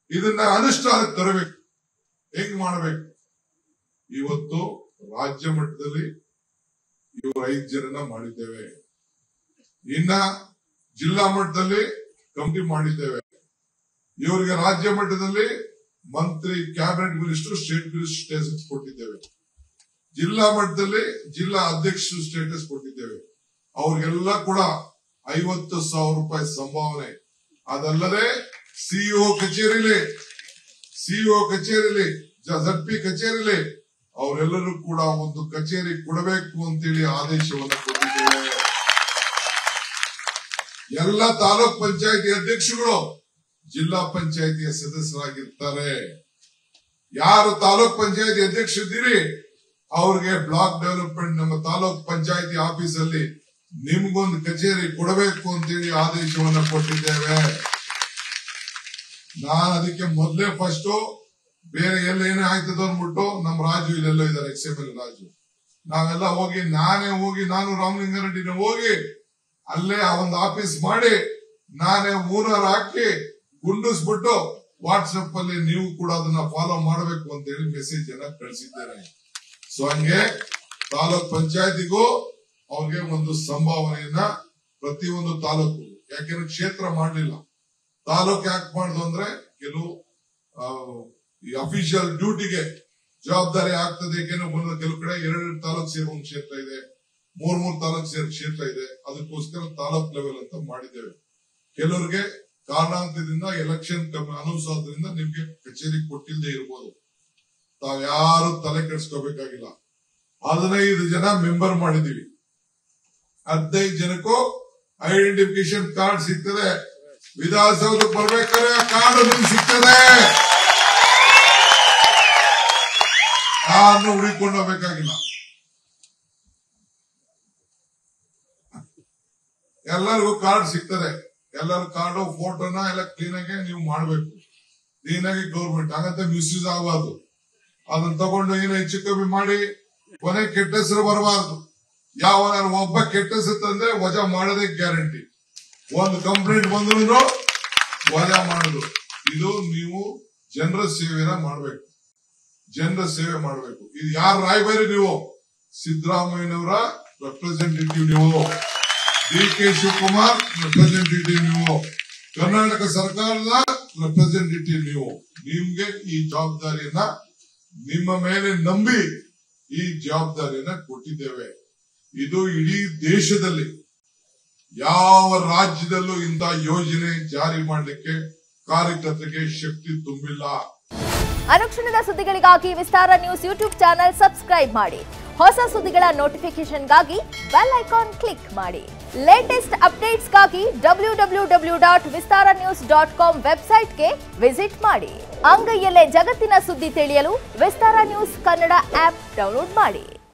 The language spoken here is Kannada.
ಇದನ್ನ ಅನುಷ್ಠಾನಕ್ಕೆ ತರಬೇಕು ಹೆಂಗ್ ಮಾಡಬೇಕು ಇವತ್ತು ರಾಜ್ಯ ಮಟ್ಟದಲ್ಲಿ ಇವರು ಐದು ಜನನ ಮಾಡಿದ್ದೇವೆ ಇನ್ನ ಜಿಲ್ಲಾ ಮಟ್ಟದಲ್ಲಿ ಕಮಿಟಿ ಮಾಡಿದ್ದೇವೆ ಇವರಿಗೆ ರಾಜ್ಯ ಮಟ್ಟದಲ್ಲಿ ಮಂತ್ರಿ cabinet minister state minister status ಕೊಟ್ಟಿದ್ದೇವೆ ಜಿಲ್ಲಾ ಮಟ್ಟದಲ್ಲಿ ಜಿಲ್ಲಾ ಅಧ್ಯಕ್ಷರು ಸ್ಟೇಟಸ್ ಕೊಟ್ಟಿದ್ದೇವೆ ಅವ್ರಿಗೆಲ್ಲ ಕೂಡ ಐವತ್ತು ಸಾವಿರ ರೂಪಾಯಿ ಸಂಭಾವನೆ ಅದಲ್ಲದೆ ಸಿಇಒ ಕಚೇರಿಲಿ ಸಿಇಒ ಕಚೇರಿಲಿ ಜಡ್ಪಿ ಕಚೇರಿಲಿ ಅವರೆಲ್ಲರೂ ಕೂಡ ಒಂದು ಕಚೇರಿ ಕೊಡಬೇಕು ಅಂತೇಳಿ ಆದೇಶವನ್ನು ಕೊಟ್ಟಿದ್ದೇವೆ ಎಲ್ಲ ತಾಲೂಕ್ ಪಂಚಾಯತಿ ಅಧ್ಯಕ್ಷರುಗಳು ಜಿಲ್ಲಾ ಪಂಚಾಯತಿಯ ಸದಸ್ಯರಾಗಿರ್ತಾರೆ ಯಾರು ತಾಲೂಕ್ ಪಂಚಾಯತಿ ಅಧ್ಯಕ್ಷರಿದ್ದೀರಿ ಅವ್ರಿಗೆ ಬ್ಲಾಕ್ ಡೆವಲಪ್ಮೆಂಟ್ ನಮ್ಮ ತಾಲೂಕ್ ಪಂಚಾಯತಿ ಆಫೀಸ್ ಅಲ್ಲಿ ನಿಮ್ಗೊಂದು ಕಚೇರಿ ಕೊಡಬೇಕು ಅಂತೇಳಿ ಆದೇಶವನ್ನ ಕೊಟ್ಟಿದ್ದೇವೆ ನಾನು ಅದಕ್ಕೆ ಮೊದಲೇ ಫಸ್ಟ್ ಬೇರೆ ಎಲ್ಲ ಏನೇ ಆಯ್ತದ ಅಂದ್ಬಿಟ್ಟು ನಮ್ಮ ರಾಜು ಇಲ್ಲೆಲ್ಲೋ ಇದ್ದಾರೆ ಎಕ್ಸ್ ಎಂ ಎಲ್ ರಾಜು ನಾವೆಲ್ಲ ಹೋಗಿ ನಾನೇ ಹೋಗಿ ನಾನು ರಾಮಲಿಂಗಾರೆಡ್ಡಿನ ಹೋಗಿ ಅಲ್ಲೇ ಆ ಒಂದು ಆಫೀಸ್ ಮಾಡಿ ನಾನೇ ಮೂರರ್ ಹಾಕಿ ಗುಂಡಿಸ್ಬಿಟ್ಟು ವಾಟ್ಸಪ್ ಅಲ್ಲಿ ನೀವು ಕೂಡ ಅದನ್ನ ಫಾಲೋ ಮಾಡಬೇಕು ಅಂತ ಹೇಳಿ ಮೆಸೇಜ್ ಅನ್ನ ಕಳಿಸಿದ್ದೇನೆ ಸೊ ಹಂಗೆ ತಾಲೂಕ್ ಪಂಚಾಯತಿಗೂ ಅವ್ರಿಗೆ ಒಂದು ಸಂಭಾವನೆಯನ್ನ ಪ್ರತಿಯೊಂದು ತಾಲೂಕು ಯಾಕೆಂದ್ರೆ ಕ್ಷೇತ್ರ ಮಾಡ್ಲಿಲ್ಲ ತಾಲೂಕ್ ಯಾಕೆ ಮಾಡುದು ಅಂದ್ರೆ ಕೆಲವು ಆ, ಈ ಅಫಿಷಿಯಲ್ ಡ್ಯೂಟಿಗೆ ಜವಾಬ್ದಾರಿ ಆಗ್ತದೆ ಏಕೆಂದ್ರೆ ಒಂದು ಕೆಲವು ಕಡೆ ಎರಡೆರಡು ತಾಲೂಕ್ ಸೇರೋ ಒಂದು ಕ್ಷೇತ್ರ ಇದೆ ಮೂರ್ ಮೂರ್ ತಾಲೂಕ್ ಸೇರೋ ಕ್ಷೇತ್ರ ಇದೆ ಅದಕ್ಕೋಸ್ಕರ ತಾಲೂಕ್ ಲೆವೆಲ್ ಅಂತ ಮಾಡಿದ್ದೇವೆ ಕೆಲವರಿಗೆ ಕಾರಣಾಂತರದಿಂದ ಎಲೆಕ್ಷನ್ ಅನೌನ್ಸ್ ಆದ್ರಿಂದ ನಿಮ್ಗೆ ಕಚೇರಿ ಕೊಟ್ಟಿಲ್ಲದೆ ಇರ್ಬೋದು ತಾವ್ಯಾರು ತಲೆ ಕೆಡಿಸ್ಕೋಬೇಕಾಗಿಲ್ಲ ಹದಿನೈದು ಜನ ಮೆಂಬರ್ ಮಾಡಿದೀವಿ ಹದಿನೈದು ಜನಕ್ಕೂ ಐಡೆಂಟಿಫಿಕೇಶನ್ ಕಾರ್ಡ್ ಸಿಗ್ತದೆ ವಿಧಾನಸೌಧಕ್ಕೆ ಬರ್ಬೇಕಾದ್ರೆ ಆ ಕಾರ್ಡ್ ನಿಮ್ಗೆ ಸಿಗ್ತದೆ ಯಾರನ್ನು ಹುಡುಕೊಂಡು ಹೋಗ್ಬೇಕಾಗಿಲ್ಲ ಎಲ್ಲರಿಗೂ ಕಾರ್ಡ್ ಸಿಗ್ತದೆ ಎಲ್ಲರ ಕಾರ್ಡು ಫೋಟೋನ ಎಲ್ಲ ಕ್ಲೀನ್ ಆಗಿ ನೀವು ಮಾಡ್ಬೇಕು ಕ್ಲೀನ್ ಆಗಿ ಗೌರ್ಮೆಂಟ್ ಹಾಗಂತ ಮಿಸ್ಯೂಸ್ ಆಗಬಾರ್ದು ಅದನ್ನ ತಗೊಂಡು ಏನೋ ಹೆಚ್ಚು ಕಮ್ಮಿ ಮಾಡಿ ಕೊನೆ ಕೆಟ್ಟ ಹೆಸರು ಬರಬಾರ್ದು ಯಾವ ಒಬ್ಬ ಕೆಟ್ಟ ಹೆಸರು ತಂದ್ರೆ ವಜಾ ಮಾಡೋದೇ ಗ್ಯಾರಂಟಿ ಒಂದು ಕಂಪ್ಲೇಂಟ್ ಬಂದ್ರು ವಜಾ ಮಾಡುದು ಇದು ನೀವು ಜನರ ಸೇವೆನ ಮಾಡ್ಬೇಕು ಜನರ ಸೇವೆ ಮಾಡಬೇಕು ಇದು ಯಾರು ರಾಯಬೇರಿ ನೀವು ಸಿದ್ದರಾಮಯ್ಯನವರ ರೆಪ್ರೆಸೆಂಟೇಟಿವ್ ನೀವು ಡಿ ಕೆ ಶಿವಕುಮಾರ್ ರೆಪ್ರೆಸೆಂಟೇಟಿವ್ ನೀವು ಕರ್ನಾಟಕ ಸರ್ಕಾರದ ರೆಪ್ರೆಸೆಂಟೇಟಿವ್ ನೀವು ನಿಮ್ಗೆ ಈ ಜವಾಬ್ದಾರಿಯನ್ನ ನಿಮ್ಮ ಮೇಲೆ ನಂಬಿ ಈ ಜವಾಬ್ದಾರಿಯನ್ನ ಕೊಟ್ಟಿದ್ದೇವೆ ಇದು ಇಡೀ ದೇಶದಲ್ಲಿ ಯಾವ ರಾಜ್ಯದಲ್ಲೂ ಇಂಥ ಯೋಜನೆ ಜಾರಿ ಮಾಡಲಿಕ್ಕೆ ಕಾರ್ಯಕರ್ತರಿಗೆ ಶಕ್ತಿ ತುಂಬಿಲ್ಲ ಅನುಕ್ಷಣದ ಸುದ್ದಿಗಳಿಗಾಗಿ Vistara news YouTube channel subscribe ಮಾಡಿ ಹೊಸ ಸುದ್ದಿಗಳ ನೋಟಿಫಿಕೇಶನ್ಗಾಗಿ ಬೆಲ್ ಐಕಾನ್ ಕ್ಲಿಕ್ ಮಾಡಿ ಲೇಟೆಸ್ಟ್ ಅಪ್ಡೇಟ್ಸ್ಗಾಗಿ W W W dot Vistara news dot com ವೆಬ್ಸೈಟ್ಗೆ ವಿಸಿಟ್ ಮಾಡಿ ಅಂಗೈಯಲ್ಲೇ ಜಗತ್ತಿನ ಸುದ್ದಿ ತಿಳಿಯಲು Vistara news Kannada app download ಮಾಡಿ